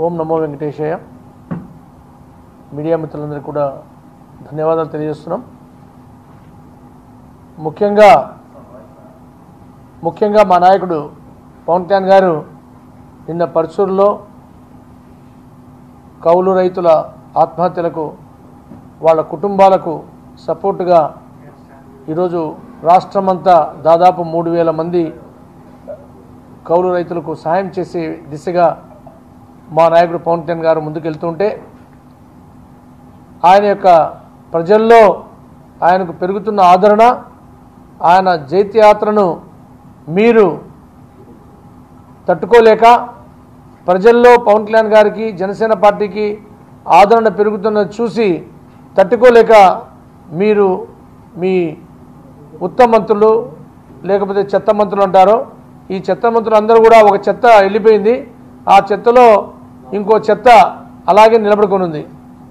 ఓం నమో వెంకటేశయ్య మీడియా మిత్రులందరికీ కూడా ధన్యవాదాలు తెలియజేస్తున్నాం ముఖ్యంగా ముఖ్యంగా మా నాయకుడు పవన్ కళ్యాణ్ గారు నిన్న పర్చూరులో కౌలు రైతుల ఆత్మహత్యలకు వాళ్ళ కుటుంబాలకు సపోర్టుగా ఈరోజు రాష్ట్రమంతా దాదాపు మూడు వేల మంది కౌలు రైతులకు సహాయం చేసే దిశగా మా నాయకుడు పవన్ కళ్యాణ్ గారు ముందుకెళ్తుంటే ఆయన యొక్క ప్రజల్లో ఆయనకు పెరుగుతున్న ఆదరణ ఆయన జైత్యయాత్రను మీరు తట్టుకోలేక ప్రజల్లో పవన్ కళ్యాణ్ గారికి జనసేన పార్టీకి ఆదరణ పెరుగుతున్నది చూసి తట్టుకోలేక మీరు మీ ఉత్తమ మంత్రులు లేకపోతే చెత్త మంత్రులు అంటారో ఈ చెత్త మంత్రులు అందరూ కూడా ఒక చెత్త వెళ్ళిపోయింది ఆ చెత్తలో ఇంకో చెత్త అలాగే నిలబడుకొని ఉంది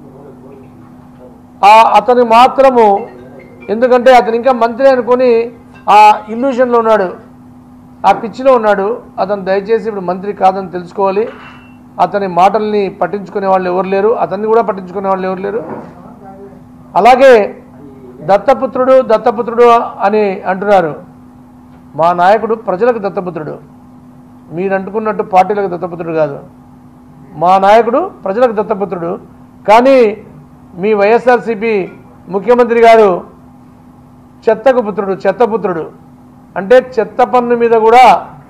ఆ అతను మాత్రము ఎందుకంటే అతను ఇంకా మంత్రి అనుకొని ఆ ఇల్యూషన్లో ఉన్నాడు ఆ పిచ్చిలో ఉన్నాడు అతను దయచేసి ఇప్పుడు మంత్రి కాదని తెలుసుకోవాలి అతని మాటల్ని పట్టించుకునే వాళ్ళు ఎవరు లేరు అతన్ని కూడా పట్టించుకునే వాళ్ళు ఎవరు లేరు అలాగే దత్తపుత్రుడు దత్తపుత్రుడు అని అంటున్నారు మా నాయకుడు ప్రజలకు దత్తపుత్రుడు మీరు అంటుకున్నట్టు పార్టీలకు దత్తపుత్రుడు కాదు మా నాయకుడు ప్రజలకు దత్తపుత్రుడు కానీ మీ వైఎస్ఆర్సీపీ ముఖ్యమంత్రి గారు చెత్తకు పుత్రుడు చెత్తపుత్రుడు అంటే చెత్త పన్ను మీద కూడా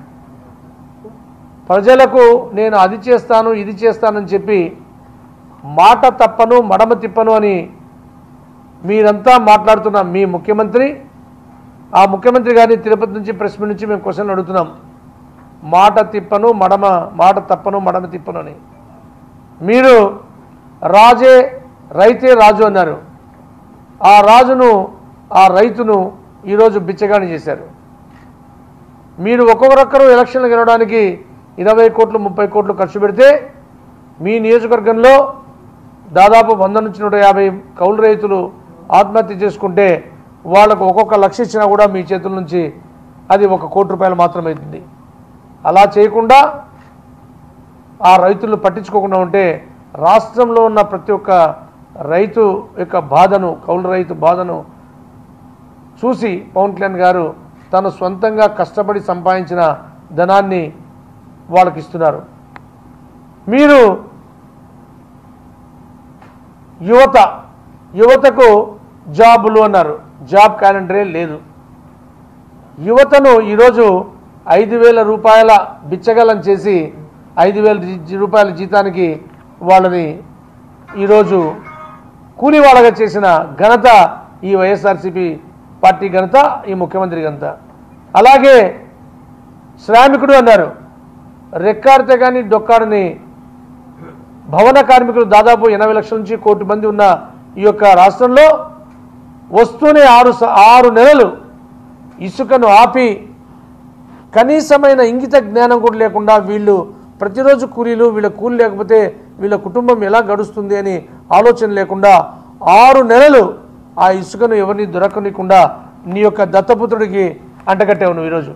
ప్రజలకు నేను అది చేస్తాను ఇది చేస్తానని చెప్పి మాట తప్పను మడమ తిప్పను అని మీరంతా మాట్లాడుతున్న మీ ముఖ్యమంత్రి ఆ ముఖ్యమంత్రి గారిని తిరుపతి నుంచి ప్రెస్ మీట్ నుంచి మేము క్వశ్చన్ అడుగుతున్నాం మాట తిప్పను మడమ మాట తప్పను మడమ తిప్పను అని మీరు రాజే రైతే రాజు అన్నారు ఆ రాజును ఆ రైతును ఈరోజు బిచ్చగాని చేశారు మీరు ఒక్కొక్కరొక్కరు ఎలక్షన్లు గెలవడానికి ఇరవై కోట్లు ముప్పై కోట్లు ఖర్చు పెడితే మీ నియోజకవర్గంలో దాదాపు వంద నుంచి నూట యాభై కౌలు రైతులు ఆత్మహత్య చేసుకుంటే వాళ్ళకు ఒక్కొక్క లక్ష ఇచ్చినా కూడా మీ చేతుల నుంచి అది ఒక కోటి రూపాయలు మాత్రమవుతుంది అలా చేయకుండా ఆ రైతులను పట్టించుకోకుండా ఉంటే రాష్ట్రంలో ఉన్న ప్రతి ఒక్క రైతు యొక్క బాధను కౌలు రైతు బాధను చూసి పవన్ కళ్యాణ్ గారు తను సొంతంగా కష్టపడి సంపాదించిన ధనాన్ని వాళ్ళకి ఇస్తున్నారు మీరు యువత యువతకు జాబులు అన్నారు జాబ్ క్యాలెండరే లేదు యువతను ఈరోజు ఐదు వేల రూపాయల బిచ్చగలం చేసి ఐదు వేల జీ- రూపాయల జీతానికి వాళ్ళని ఈరోజు కూలి వాళ్ళగా చేసిన ఘనత ఈ వైఎస్ఆర్సీపీ పార్టీ ఘనత ఈ ముఖ్యమంత్రి ఘనత అలాగే శ్రామికుడు అన్నారు రెక్కాడితే కానీ డొక్కాడని భవన కార్మికులు దాదాపు ఎనభై లక్షల నుంచి కోటి మంది ఉన్న ఈ యొక్క రాష్ట్రంలో వస్తూనే ఆరు స- ఆరు నెలలు ఇసుకను ఆపి కనీసమైన ఇంగిత జ్ఞానం కూడా లేకుండా వీళ్ళు ప్రతిరోజు కూలీలు వీళ్ళ కూలి లేకపోతే వీళ్ళ కుటుంబం ఎలా గడుస్తుంది అని ఆలోచన లేకుండా ఆరు నెలలు ఆ ఇసుకను ఎవరిని దొరకనికుండా నీ యొక్క దత్తపుత్రుడికి అంటగట్టావు నువ్వు ఈరోజు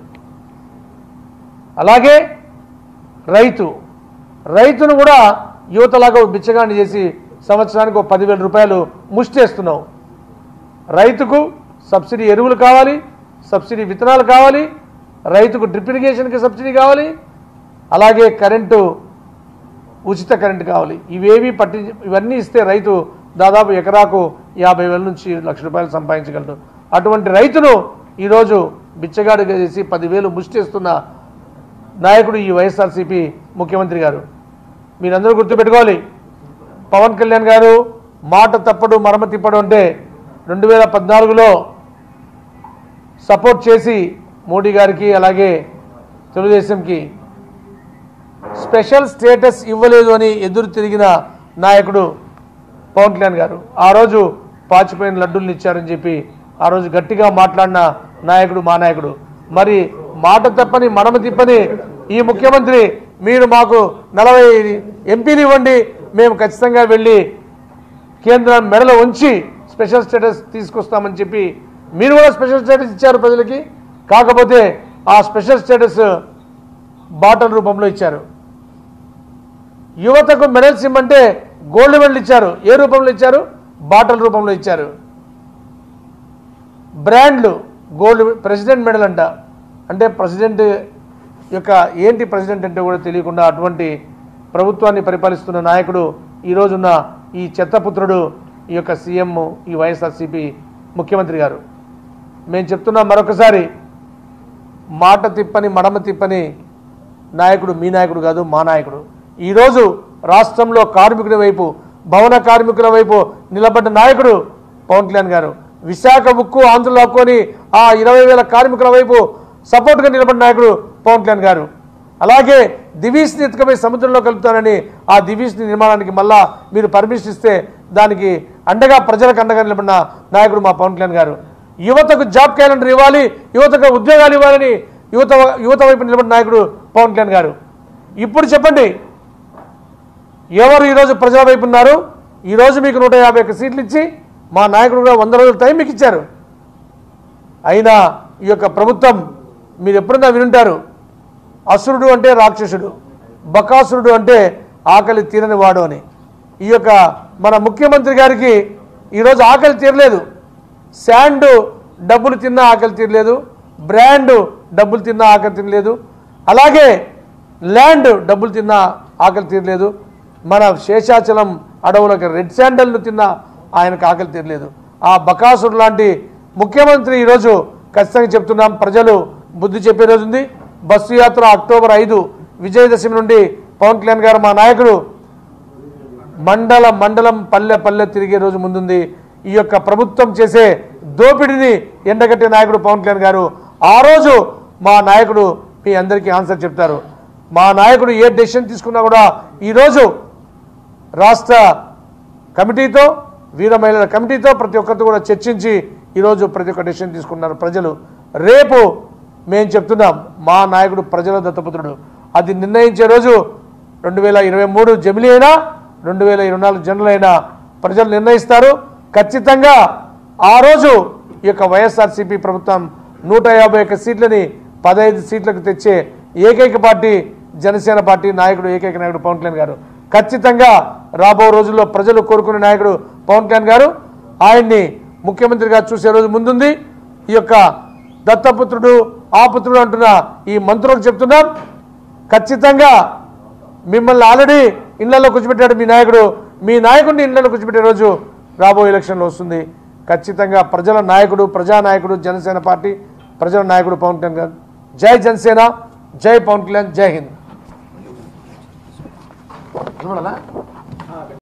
అలాగే రైతు రైతును కూడా యువతలాగా ఒక బిచ్చగాన్ని చేసి సంవత్సరానికి ఒక పదివేల రూపాయలు ముష్టేస్తున్నావు రైతుకు సబ్సిడీ ఎరువులు కావాలి సబ్సిడీ విత్తనాలు కావాలి రైతుకు డ్రిప్ ఇరిగేషన్కి సబ్సిడీ కావాలి అలాగే కరెంటు ఉచిత కరెంటు కావాలి ఇవేవి పట్టి ఇవన్నీ ఇస్తే రైతు దాదాపు ఎకరాకు యాభై వేల నుంచి లక్ష రూపాయలు సంపాదించగలడు అటువంటి రైతును ఈరోజు బిచ్చగాడిగా చేసి పదివేలు ముష్టేస్తున్న నాయకుడు ఈ వైఎస్ఆర్సీపీ ముఖ్యమంత్రి గారు మీరందరూ గుర్తుపెట్టుకోవాలి పవన్ కళ్యాణ్ గారు మాట తప్పడు మరమ తిప్పడు అంటే రెండు వేల పద్నాలుగులో సపోర్ట్ చేసి మోడీ గారికి అలాగే తెలుగుదేశంకి స్పెషల్ స్టేటస్ ఇవ్వలేదు అని ఎదురు తిరిగిన నాయకుడు పవన్ కళ్యాణ్ గారు ఆ రోజు పాచిపోయిన లడ్డూల్ని ఇచ్చారని చెప్పి ఆ రోజు గట్టిగా మాట్లాడిన నాయకుడు మా నాయకుడు మరి మాట తప్పని మనమ తిప్పని ఈ ముఖ్యమంత్రి మీరు మాకు నలభై ఎంపీలు ఇవ్వండి మేము ఖచ్చితంగా వెళ్ళి కేంద్రం మెడలో ఉంచి స్పెషల్ స్టేటస్ తీసుకొస్తామని చెప్పి మీరు కూడా స్పెషల్ స్టేటస్ ఇచ్చారు ప్రజలకి కాకపోతే ఆ స్పెషల్ స్టేటస్ బాటల్ రూపంలో ఇచ్చారు యువతకు మెడల్స్ ఇమ్మంటే గోల్డ్ మెడల్ ఇచ్చారు ఏ రూపంలో ఇచ్చారు బాటల్ రూపంలో ఇచ్చారు బ్రాండ్లు గోల్డ్ ప్రెసిడెంట్ మెడల్ అంట అంటే ప్రెసిడెంట్ యొక్క ఏంటి ప్రెసిడెంట్ అంటే కూడా తెలియకుండా అటువంటి ప్రభుత్వాన్ని పరిపాలిస్తున్న నాయకుడు ఈరోజున్న ఈ చెత్తపుత్రుడు ఈ యొక్క సీఎం ఈ వైఎస్ఆర్సీపీ ముఖ్యమంత్రి గారు మేము చెప్తున్నాం మరొకసారి మాట తిప్పని మడమ తిప్పని నాయకుడు మీ నాయకుడు కాదు మా నాయకుడు ఈరోజు రాష్ట్రంలో కార్మికుడి వైపు భవన కార్మికుల వైపు నిలబడ్డ నాయకుడు పవన్ కళ్యాణ్ గారు విశాఖ ఉక్కు ఆంధ్రలో హక్కుని ఆ ఇరవై వేల కార్మికుల వైపు సపోర్ట్గా నిలబడిన నాయకుడు పవన్ కళ్యాణ్ గారు అలాగే దివీస్ని ఎత్తుకపోయి సముద్రంలో కలుపుతానని ఆ దివీస్ని నిర్మాణానికి మళ్ళా మీరు పర్మిషన్ ఇస్తే దానికి అండగా ప్రజలకు అండగా నిలబడిన నాయకుడు మా పవన్ కళ్యాణ్ గారు యువతకు జాబ్ క్యాలెండర్ ఇవ్వాలి యువతకు ఉద్యోగాలు ఇవ్వాలని యువత యువత వైపు నిలబడిన నాయకుడు పవన్ కళ్యాణ్ గారు ఇప్పుడు చెప్పండి ఎవరు ఈరోజు ప్రజల వైపు ఉన్నారు ఈరోజు మీకు నూట యాభై ఒక్క సీట్లు ఇచ్చి మా నాయకుడు కూడా వంద రోజుల టైం మీకు ఇచ్చారు అయినా ఈ యొక్క ప్రభుత్వం మీరు ఎప్పుడన్నా వినుంటారు అసురుడు అంటే రాక్షసుడు బకాసురుడు అంటే ఆకలి తీరని వాడు అని ఈ యొక్క మన ముఖ్యమంత్రి గారికి ఈరోజు ఆకలి తీరలేదు శాండ్ డబ్బులు తిన్నా ఆకలి తీరలేదు బ్రాండ్ డబ్బులు తిన్నా ఆకలి తీరలేదు అలాగే ల్యాండ్ డబ్బులు తిన్నా ఆకలి తీరలేదు మన శేషాచలం అడవులకు రెడ్ శాండల్ను తిన్నా ఆయనకు ఆకలి తీరలేదు ఆ బకాసుడు లాంటి ముఖ్యమంత్రి ఈరోజు ఖచ్చితంగా చెప్తున్నాం ప్రజలు బుద్ధి చెప్పే రోజు ఉంది బస్సు యాత్ర అక్టోబర్ ఐదు విజయదశమి నుండి పవన్ కళ్యాణ్ గారు మా నాయకుడు మండల మండలం పల్లె పల్లె తిరిగే రోజు ముందుంది ఈ యొక్క ప్రభుత్వం చేసే దోపిడీని ఎండగట్టే నాయకుడు పవన్ కళ్యాణ్ గారు ఆ రోజు మా నాయకుడు మీ అందరికీ ఆన్సర్ చెప్తారు మా నాయకుడు ఏ డెసిషన్ తీసుకున్నా కూడా ఈరోజు రాష్ట్ర కమిటీతో వీర మహిళల కమిటీతో ప్రతి ఒక్కరితో కూడా చర్చించి ఈరోజు ప్రతి ఒక్క డెసిషన్ తీసుకున్నారు ప్రజలు రేపు మేము చెప్తున్నాం మా నాయకుడు ప్రజల దత్తపుత్రుడు అది నిర్ణయించే రోజు రెండు వేల ఇరవై మూడు జమిలీ అయినా రెండు వేల ఇరవై నాలుగు జనరల్ అయినా ప్రజలు నిర్ణయిస్తారు ఖచ్చితంగా ఆ రోజు ఈ యొక్క వైఎస్ఆర్సీపీ ప్రభుత్వం నూట యాభై ఒక్క సీట్లని పదహైదు సీట్లకు తెచ్చే ఏకైక పార్టీ జనసేన పార్టీ నాయకుడు ఏకైక నాయకుడు పవన్ కళ్యాణ్ గారు ఖచ్చితంగా రాబో రోజుల్లో ప్రజలు కోరుకునే నాయకుడు పవన్ కళ్యాణ్ గారు ఆయన్ని ముఖ్యమంత్రిగా చూసే రోజు ముందుంది ఈ యొక్క దత్తపుత్రుడు ఆపుత్రుడు అంటున్న ఈ మంత్రులకు చెప్తున్నాం ఖచ్చితంగా మిమ్మల్ని ఆల్రెడీ ఇళ్లలో కూర్చోబెట్టాడు మీ నాయకుడు మీ నాయకుడిని ఇళ్లలో కూర్చోబెట్టే రోజు రాబోయే ఎలక్షన్లో వస్తుంది ఖచ్చితంగా ప్రజల నాయకుడు ప్రజానాయకుడు జనసేన పార్టీ ప్రజల నాయకుడు పవన్ కళ్యాణ్ గారు జై జనసేన జై పవన్ కళ్యాణ్ జై హింద్